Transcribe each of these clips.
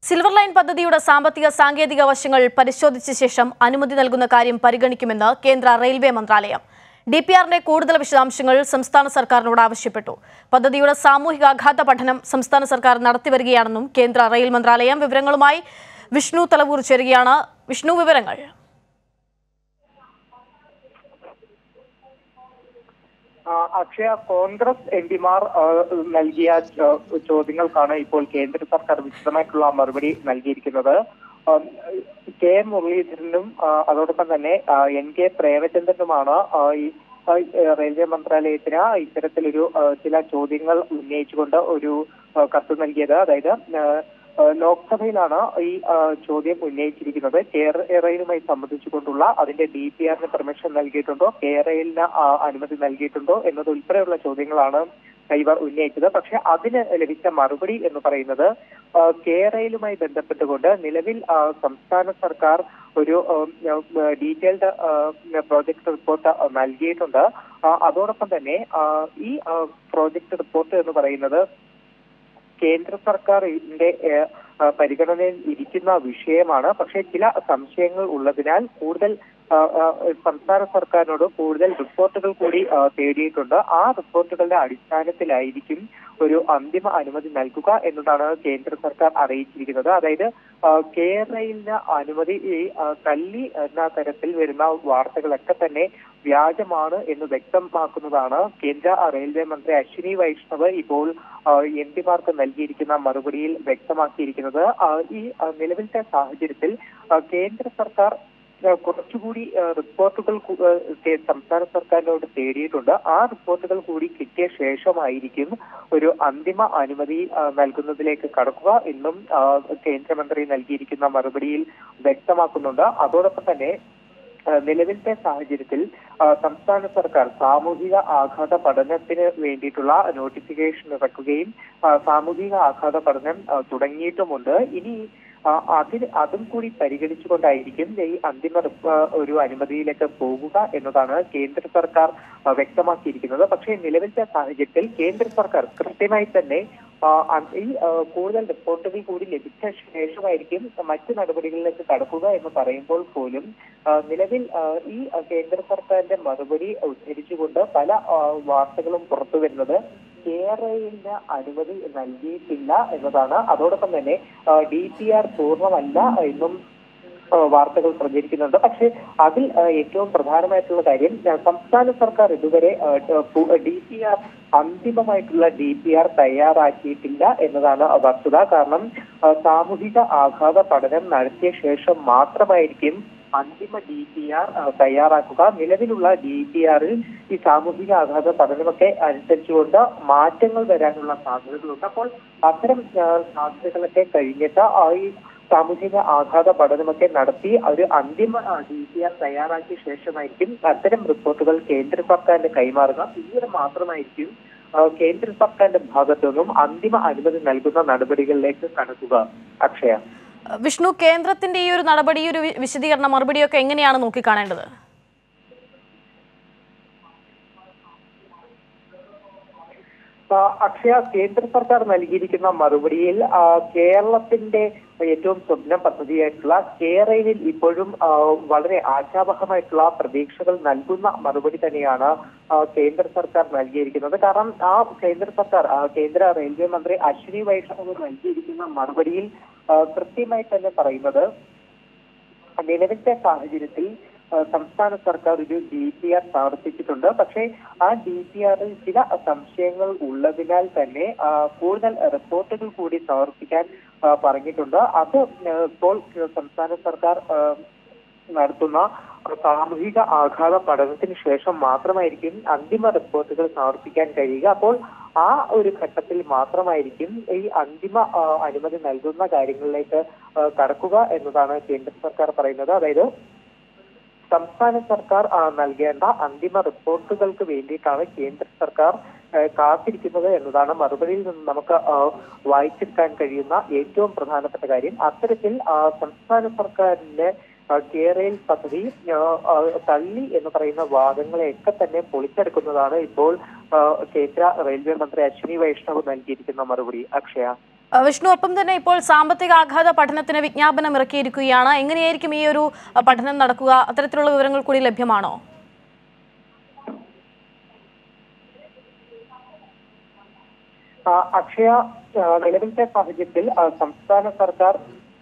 silver line പദ്ധതിയുടെ സാമ്പത്തിക സാങ്കേതിക വശങ്ങൾ പരിശോധിച്ച ശേഷം അനുമതി നൽകുന്ന കാര്യം പരിഗണിക്കുമെന്ന് കേന്ദ്ര റെയിൽവേ മന്ത്രാലയം ഡി പി ആറിന്റെ കൂടുതൽ വിശദാംശങ്ങൾ സംസ്ഥാന സർക്കാരിനോട് ആവശ്യപ്പെട്ടു പദ്ധതിയുടെ സാമൂഹികാഘാത പഠനം സംസ്ഥാന സർക്കാർ നടത്തിവരികയാണെന്നും കേന്ദ്ര റെയിൽ മന്ത്രാലയം വിവരങ്ങളുമായി വിഷ്ണു തലവൂർ ചേരുകയാണ് വിഷ്ണു വിവരങ്ങൾ ആ, അക്ഷയ കോൺഗ്രസ് എം പിമാർ നൽകിയ ചോ- ചോദ്യങ്ങൾക്കാണ് ഇപ്പോൾ കേന്ദ്ര സർക്കാർ വിശദമായിട്ടുള്ള മറുപടി നൽകിയിരിക്കുന്നത് ആ, കെ എം മുരളീധരനും ആ, അതോടൊപ്പം തന്നെ ആ, എൻ കെ പ്രേമചന്ദ്രനുമാണ് ആ, ഈ ആ, റെയിൽവേ മന്ത്രാലയത്തിന് ഇത്തരത്തിലൊരു ആ, ചില ചോദ്യങ്ങൾ ഉന്നയിച്ചുകൊണ്ട് ഒരു ആ, കത്ത് നൽകിയത് അതായത് ആ, ആ, ലോക്സഭയിലാണ് ഈ ആ, ചോദ്യം ഉന്നയിച്ചിരിക്കുന്നത് കേരളയുമായി സംബന്ധിച്ചുകൊണ്ടുള്ള അതിന്റെ ഡി പി ആറിന് പെർമിഷൻ നൽകിയിട്ടുണ്ടോ കേരളിന് അനുമതി നൽകിയിട്ടുണ്ടോ എന്നത് ഉൾപ്പെടെയുള്ള ചോദ്യങ്ങളാണ് ഇവർ ഉന്നയിച്ചത് പക്ഷെ അതിന് ലഭിച്ച മറുപടി എന്ന് പറയുന്നത് ആ, കേരളയുമായി ബന്ധപ്പെട്ടുകൊണ്ട് നിലവിൽ ആ, സംസ്ഥാന സർക്കാർ ഒരു ഡീറ്റെയിൽഡ് പ്രോജക്ട് റിപ്പോർട്ട് നൽകിയിട്ടുണ്ട് ആ, അതോടൊപ്പം തന്നെ ആ, ഈ പ്രോജക്ട് റിപ്പോർട്ട് എന്ന് പറയുന്നത് കേന്ദ്ര സർക്കാരിന്റെ ഏഹ്, ആ, പരിഗണനയിൽ ഇരിക്കുന്ന വിഷയമാണ് പക്ഷേ ചില സംശയങ്ങൾ ഉള്ളതിനാൽ കൂടുതൽ ആ, ആ, സംസ്ഥാന സർക്കാരിനോട് കൂടുതൽ റിപ്പോർട്ടുകൾ കൂടി ആ, തേടിയിട്ടുണ്ട് ആ റിപ്പോർട്ടുകളുടെ അടിസ്ഥാനത്തിലായിരിക്കും ഒരു അന്തിമ അനുമതി നൽകുക എന്നതാണ് കേന്ദ്ര സർക്കാർ അറിയിച്ചിരിക്കുന്നത് അതായത് ആ, കേരളയിലെ അനുമതി ഈ ആ, തല്ലി എന്ന തരത്തിൽ വരുന്ന വാർത്തകളൊക്കെ തന്നെ വ്യാജമാണ് എന്ന് വ്യക്തമാക്കുന്നതാണ് കേന്ദ്ര റെയിൽവേ മന്ത്രി അശ്വിനി വൈഷ്ണവ് ഇപ്പോൾ എം പിമാർക്ക് നൽകിയിരിക്കുന്ന മറുപടിയിൽ വ്യക്തമാക്കിയിരിക്കുന്നത് ആ, ഈ ആ, നിലവിലത്തെ സാഹചര്യത്തിൽ ആ, കേന്ദ്ര സർക്കാർ ആ, കുറച്ചുകൂടി ആ, റിപ്പോർട്ടുകൾ കു- ആ, കേ- സംസ്ഥാന സർക്കാരിനോട് തേടിയിട്ടുണ്ട് ആ റിപ്പോർട്ടുകൾ കൂടി കിട്ടിയ ശേഷമായിരിക്കും ഒരു അന്തിമ അനുമതി ആ, നൽകുന്നതിലേക്ക് കടക്കുക എന്നും ആ, കേന്ദ്രമന്ത്രി നൽകിയിരിക്കുന്ന മറുപടിയിൽ വ്യക്തമാക്കുന്നുണ്ട് അതോടൊപ്പം തന്നെ ആ, നിലവിലത്തെ സാഹചര്യത്തിൽ ആ, സംസ്ഥാന സർക്കാർ സാമൂഹിക ആഘാത പഠനത്തിന് വേണ്ടിയിട്ടുള്ള നോട്ടിഫിക്കേഷൻ ഇറക്കുകയും ആ, സാമൂഹിക ആഘാത പഠനം ആ, തുടങ്ങിയിട്ടുമുണ്ട് ഇനി ആ, അതിന് അതും കൂടി പരിഗണിച്ചുകൊണ്ടായിരിക്കും ഈ അന്തിമ റിപ്പ- ആ, ഒരു അനുമതിയിലേക്ക് പോകുക എന്നതാണ് കേന്ദ്ര സർക്കാർ ആ, വ്യക്തമാക്കിയിരിക്കുന്നത് പക്ഷേ നിലവിലത്തെ സാഹചര്യത്തിൽ കേന്ദ്ര സർക്കാർ കൃത്യമായി തന്നെ ആ, അ- ഈ ആ, കൂടുതൽ റിപ്പോർട്ടുകൾ കൂടി ലഭിച്ച ശേഷമായിരിക്കും മറ്റു നടപടികളിലേക്ക് കടക്കുക എന്ന് പറയുമ്പോൾ പോലും ആ, നിലവിൽ ആ, ഈ ആ, കേന്ദ്ര സർക്കാരിന്റെ മറുപടി ഉദ്ധരിച്ചുകൊണ്ട് പല ആ, വാർത്തകളും പുറത്തു വരുന്നത് കേരളത്തിന് അനുമതി നൽകിയിട്ടില്ല എന്നതാണ് അതോടൊപ്പം തന്നെ ഡി പി ആർ പൂർണ്ണമല്ല എന്നും ആ, വാർത്തകൾ പ്രചരിക്കുന്നുണ്ട് പക്ഷേ അതിൽ ആ, ഏറ്റവും പ്രധാനമായിട്ടുള്ള കാര്യം ആ, സംസ്ഥാന സർക്കാർ ഇതുവരെ ഡി പി ആർ അന്തിമമായിട്ടുള്ള ഡി പി ആർ തയ്യാറാക്കിയിട്ടില്ല എന്നതാണ് വസ്തുത കാരണം ആ, സാമൂഹിക ആഘാത പഠനം നടത്തിയ ശേഷം മാത്രമായിരിക്കും അന്തിമ ഡി പി ആർ തയ്യാറാക്കുക നിലവിലുള്ള ഡി പി ആറിൽ ഈ സാമൂഹിക ആഘാത പഠനമൊക്കെ അനുസരിച്ചുകൊണ്ട് മാറ്റങ്ങൾ വരാനുള്ള സാധ്യതകളുണ്ട് അപ്പോൾ അത്തരം ആ, സാധ്യതകളൊക്കെ കഴിഞ്ഞിട്ട് ആ ഈ സാമൂഹിക ആഘാത പഠനമൊക്കെ നടത്തി ഒരു അന്തിമ ഡി പി ആർ തയ്യാറാക്കിയ ശേഷമായിരിക്കും അത്തരം റിപ്പോർട്ടുകൾ കേന്ദ്ര സർക്കാരിന് കൈമാറുക പിന്നീട് മാത്രമായിരിക്കും ആ, കേന്ദ്ര സർക്കാരിന്റെ ഭാഗത്തു നിന്നും അന്തിമ അനുമതി നൽകുന്ന നടപടികളിലേക്ക് കടക്കുക അക്ഷയ വിഷ്ണു കേന്ദ്രത്തിന്റെ ഈ ഒരു നടപടി ഈ ഒരു വി- വിശദീകരണ മറുപടിയൊക്കെ എങ്ങനെയാണ് നോക്കിക്കാണേണ്ടത് ആ, അക്ഷയ കേന്ദ്ര സർക്കാർ നൽകിയിരിക്കുന്ന മറുപടിയിൽ ആ, കേരളത്തിന്റെ ഏറ്റവും സ്വപ്ന പദ്ധതിയായിട്ടുള്ള കേരളയിൽ ഇപ്പോഴും ആ, വളരെ ആശാവഹമായിട്ടുള്ള പ്രതീക്ഷകൾ നൽകുന്ന മറുപടി തന്നെയാണ് ആ, കേന്ദ്ര സർക്കാർ നൽകിയിരിക്കുന്നത് കാരണം ആ കേന്ദ്ര സർക്കാർ ആ, കേന്ദ്ര റെയിൽവേ മന്ത്രി അശ്വിനി വൈഷ്ണവ് നൽകിയിരിക്കുന്ന മറുപടിയിൽ ആ, കൃത്യമായി തന്നെ പറയുന്നത് നിലവിലത്തെ സാഹചര്യത്തിൽ ആ, സംസ്ഥാന സർക്കാർ ഒരു ഡി പി ആർ സമർപ്പിച്ചിട്ടുണ്ട് പക്ഷേ ആ ഡി പി ആറിൽ ചില സംശയങ്ങൾ ഉള്ളതിനാൽ തന്നെ ആ, കൂടുതൽ റിപ്പോർട്ടുകൾ കൂടി സമർപ്പിക്കാൻ ആ, പറഞ്ഞിട്ടുണ്ട് അത് ആ, ഇപ്പോൾ സംസ്ഥാന സർക്കാർ ആ, നടത്തുന്ന സാമൂഹിക ആഘാത പഠനത്തിന് ശേഷം മാത്രമായിരിക്കും അന്തിമ റിപ്പോർട്ടുകൾ സമർപ്പിക്കാൻ കഴിയുക അപ്പോൾ ആ ഒരു ഘട്ടത്തിൽ മാത്രമായിരിക്കും ഈ അന്തിമ ആ, അനുമതി നൽകുന്ന കാര്യങ്ങളിലേക്ക് ആ, കടക്കുക എന്നതാണ് കേന്ദ്ര സർക്കാർ പറയുന്നത് അതായത് സംസ്ഥാന സർക്കാർ ആ, നൽകേണ്ട അന്തിമ റിപ്പോർട്ടുകൾക്ക് വേണ്ടിയിട്ടാണ് കേന്ദ്ര സർക്കാർ ആ, കാത്തിരിക്കുന്നത് എന്നതാണ് മറുപടിയിൽ നിന്ന് നമുക്ക് ആ, വായിച്ചെടുക്കാൻ കഴിയുന്ന ഏറ്റവും പ്രധാനപ്പെട്ട കാര്യം അത്തരത്തിൽ ആ, സംസ്ഥാന സർക്കാരിന്റെ ആ, കേരയിൽ പദ്ധതി ആ, ആ, തള്ളി എന്ന് പറയുന്ന വാദങ്ങളെയൊക്കെ തന്നെ പൊളിച്ചെടുക്കുന്നതാണ് ഇപ്പോൾ ആ, കേന്ദ്ര റെയിൽവേ മന്ത്രി അശ്വിനി വൈഷ്ണവ് നൽകിയിരിക്കുന്ന മറുപടി അക്ഷയ അഹ് വിഷ്ണു ഒപ്പം തന്നെ ഇപ്പോൾ സാമ്പത്തിക ആഘാത പഠനത്തിന് വിജ്ഞാപനം ഇറക്കിയിരിക്കുകയാണ് എങ്ങനെയായിരിക്കും ഈ ഒരു അഹ് പഠനം നടക്കുക അത്തരത്തിലുള്ള വിവരങ്ങൾ കൂടി ലഭ്യമാണോ ആ, അക്ഷയ ആ, നിലവിലത്തെ സാഹചര്യത്തിൽ ആ, സംസ്ഥാന സർക്കാർ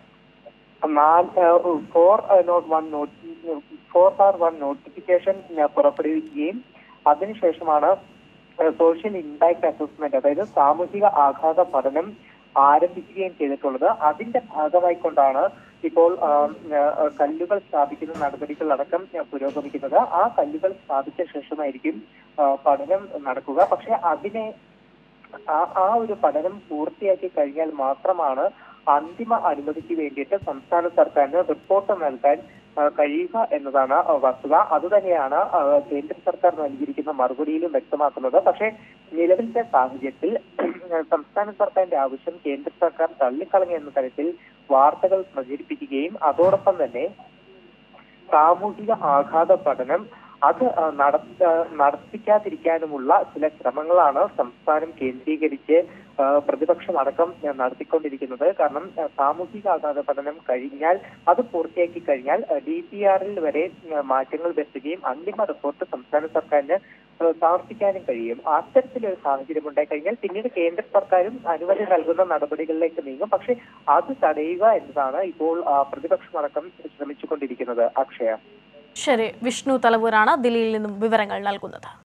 four note one note four bar one notification പുറപ്പെടുവിക്കുകയും അതിനുശേഷമാണ് സോഷ്യൽ ഇമ്പാക്ട് അസസ്മെന്റ് അതായത് സാമൂഹിക ആഘാത പഠനം ആരംഭിക്കുകയും ചെയ്തിട്ടുള്ളത് അതിന്റെ ഭാഗമായിക്കൊണ്ടാണ് ഇപ്പോൾ ആ, ആ, കല്ലുകൾ സ്ഥാപിക്കുന്ന നടപടികൾ അടക്കം ആ, പുരോഗമിക്കുന്നത് ആ കല്ലുകൾ സ്ഥാപിച്ച ശേഷമായിരിക്കും ആ, പഠനം നടക്കുക പക്ഷെ അതിനെ ആ ആ ഒരു പഠനം പൂർത്തിയാക്കി കഴിഞ്ഞാൽ മാത്രമാണ് അന്തിമ അനുമതിക്ക് വേണ്ടിയിട്ട് സംസ്ഥാന സർക്കാരിന് റിപ്പോർട്ട് നൽകാൻ ആ, കഴിയുക എന്നതാണ് ആ, വസ്തുത അതുതന്നെയാണ് ആ, കേന്ദ്ര സർക്കാർ നൽകിയിരിക്കുന്ന മറുപടിയിലും വ്യക്തമാക്കുന്നത് പക്ഷേ നിലവിലത്തെ സാഹചര്യത്തിൽ സംസ്ഥാന സർക്കാരിന്റെ ആവശ്യം കേന്ദ്ര സർക്കാർ തള്ളിക്കളഞ്ഞു എന്ന തരത്തിൽ വാർത്തകൾ പ്രചരിപ്പിക്കുകയും അതോടൊപ്പം തന്നെ സാമൂഹിക ആഘാത പഠനം അത് ആ, നടത്ത നടത്തിക്കാതിരിക്കാനുമുള്ള ചില ശ്രമങ്ങളാണ് സംസ്ഥാനം കേന്ദ്രീകരിച്ച് ആ, പ്രതിപക്ഷമടക്കം ആ, നടത്തിക്കൊണ്ടിരിക്കുന്നത് കാരണം ആ, സാമൂഹിക ആഘാത പഠനം കഴിഞ്ഞാൽ അത് പൂർത്തിയാക്കി കഴിഞ്ഞാൽ ഡി പി ആറിൽ വരെ ആ, മാറ്റങ്ങൾ വരുത്തുകയും അന്തിമ റിപ്പോർട്ട് സംസ്ഥാന സർക്കാരിന് ആ, സമർപ്പിക്കാനും കഴിയും അത്തരത്തിലൊരു സാഹചര്യം ഉണ്ടായി കഴിഞ്ഞാൽ പിന്നീട് കേന്ദ്ര സർക്കാരും അനുമതി നൽകുന്ന നടപടികളിലേക്ക് നീങ്ങും പക്ഷെ അത് തടയുക എന്നതാണ് ഇപ്പോൾ ആ, പ്രതിപക്ഷമടക്കം ശ്രമിച്ചുകൊണ്ടിരിക്കുന്നത് അക്ഷയ ശരി വിഷ്ണു തലവൂരാണ് ദില്ലിയിൽ നിന്നും വിവരങ്ങൾ നൽകുന്നത്